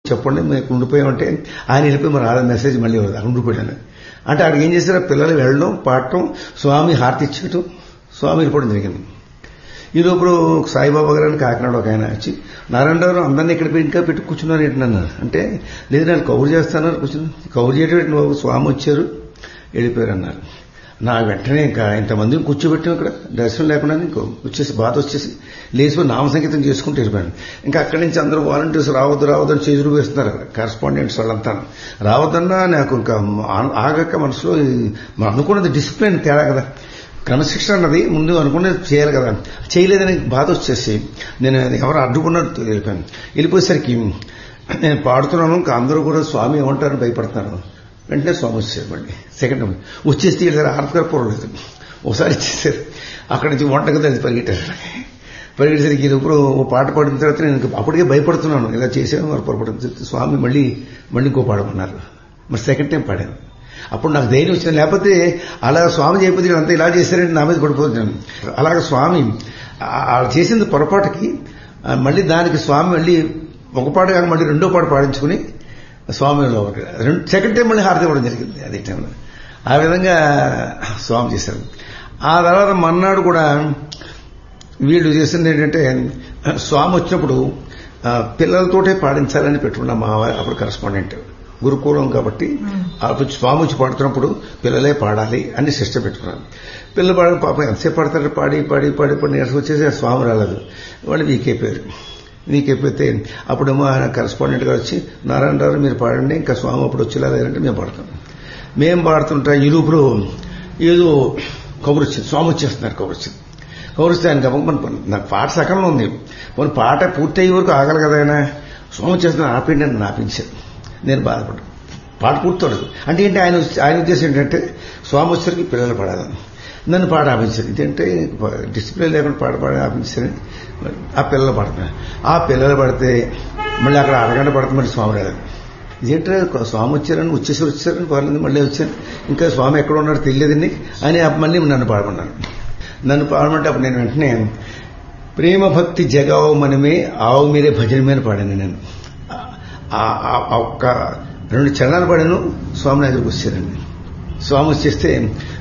చెప్పండి మేము ఉండిపోయామంటే ఆయన వెళ్ళిపోయి మరి రాలేదు మెసేజ్ మళ్ళీ అక్కడ ఉండిపోయాను అంటే అక్కడ ఏం చేశారు పిల్లలు వెళ్ళడం పాడటం స్వామి హారతి ఇచ్చేయటం స్వామి వెళ్ళిపోవడం జరిగింది ఈ లోపల సాయిబాబా గారు కాకినాడ ఒక ఆయన వచ్చి నారాయణరావు అందరినీ ఇక్కడ పెట్టి ఇంకా పెట్టి కూర్చున్నారు ఏంటి అన్నారు అంటే లేదు నేను కవర్ చేస్తానన్నారు కూర్చుని కవర్ చేయడం బాబు స్వామి వచ్చారు వెళ్ళిపోయారు అన్నారు నా వెంటనే ఇంకా ఇంతమందిని కూర్చోబెట్టాం ఇక్కడ దర్శనం లేకుండా ఇంకో వచ్చేసి బాధ వచ్చేసి లేచిపోయి నామ సంగీతం చేసుకుంటూ వెళ్ళిపోయాను ఇంకా అక్కడి నుంచి అందరూ వాలంటీర్స్ రావద్దు రావద్దు అని చేతులు వేస్తున్నారు కరెస్పాండెంట్స్ వాళ్ళంతా రావద్దన్నా నాకు ఇంకా ఆగక మనసులో మనం అనుకున్నది డిసిప్లిన్ తేడా కదా క్రమశిక్షణ అన్నది ముందు అనుకున్నది చేయాలి కదా చేయలేదని బాధ వచ్చేసి నేను ఎవరు అడ్డుకున్నట్టు వెళ్ళిపోయాను వెళ్ళిపోయేసరికి నేను పాడుతున్నాను ఇంకా అందరూ కూడా స్వామి ఏమంటారని భయపడుతున్నారు వెంటనే స్వామి వచ్చారు మళ్ళీ సెకండ్ వచ్చేస్తే వీళ్ళ ఆర్థిక లేదు ఒకసారి ఇచ్చేసారు అక్కడి నుంచి వంటగది అది పరిగెట్టారు పరిగెట్టేసరికి ఇది ఇప్పుడు ఓ పాట పాడిన తర్వాత నేను అప్పటికే భయపడుతున్నాను ఇలా చేసాను మరి పొరపడిన స్వామి మళ్ళీ మళ్ళీ ఇంకో పాడమన్నారు మరి సెకండ్ టైం పాడాను అప్పుడు నాకు ధైర్యం వచ్చింది లేకపోతే అలా స్వామి చేయకపోతే అంతా ఇలా చేశారంటే నా మీద పడిపోతున్నాను అలాగే స్వామి చేసింది పొరపాటుకి మళ్ళీ దానికి స్వామి మళ్ళీ ఒక పాట కాక మళ్ళీ రెండో పాట పాడించుకుని స్వామిలో రెండు సెకండ్ టైం మళ్ళీ హారతి ఇవ్వడం జరిగింది అదే టైంలో ఆ విధంగా స్వామి చేశారు ఆ తర్వాత మన్నాడు కూడా వీళ్ళు చేసింది ఏంటంటే స్వామి వచ్చినప్పుడు పిల్లలతోటే పాడించాలని పెట్టుకున్న మా అప్పుడు కరస్పాండెంట్ గురుకులం కాబట్టి అప్పుడు స్వామి వచ్చి పాడుతున్నప్పుడు పిల్లలే పాడాలి అని సిస్టమ్ పెట్టుకున్నాను పిల్లలు పాడ పాపం ఎంతసేపు పాడతారు పాడి పాడి పాడి పాడి నీరసం వచ్చేసి స్వామి రాలేదు వాళ్ళు వీకైపోయారు వీకైపోతే అప్పుడేమో ఆయన కరస్పాండెంట్ గా వచ్చి నారాయణరావు మీరు పాడండి ఇంకా స్వామి అప్పుడు వచ్చేలా లేదంటే మేము పాడతాం మేము పాడుతుంటా ఈ లోపల ఏదో కబురు వచ్చింది స్వామి వచ్చేస్తున్నారు కబురు వచ్చింది కబురు వస్తే ఆయన గమని నాకు పాట సకంలో ఉంది మన పాట పూర్తి అయ్యే వరకు ఆగలి కదా ఆయన స్వామి వచ్చేస్తున్నారు ఆపండి అని ఆపించారు నేను బాధపడ్డా పాట పూర్తవలేదు అంటే ఏంటి ఆయన ఆయన ఉద్దేశం ఏంటంటే స్వామి వచ్చరికి పిల్లలు పాడాలని నన్ను పాట ఆపించారు ఇదంటే డిసిప్లిన్ లేకుండా పాట పాడ ఆపించారని ఆ పిల్లలు పాడుతున్నారు ఆ పిల్లలు పడితే మళ్ళీ అక్కడ అరగంట పడుతుంది మళ్ళీ స్వామి రాలేదు ఇదేంటే స్వామి వచ్చారని వచ్చేసి వచ్చారని పర్లేదు మళ్ళీ వచ్చాను ఇంకా స్వామి ఎక్కడ ఉన్నారో తెలియదండి అని మళ్ళీ నన్ను పాడమన్నాను నన్ను పాడమంటే అప్పుడు నేను వెంటనే ప్రేమ భక్తి జగావు మనమే ఆవు మీరే భజన మీద పాడాను నేను ఒక్క రెండు చరణాలు పడాను స్వామి నా ఎదురుకు వచ్చారండి స్వామి వచ్చేస్తే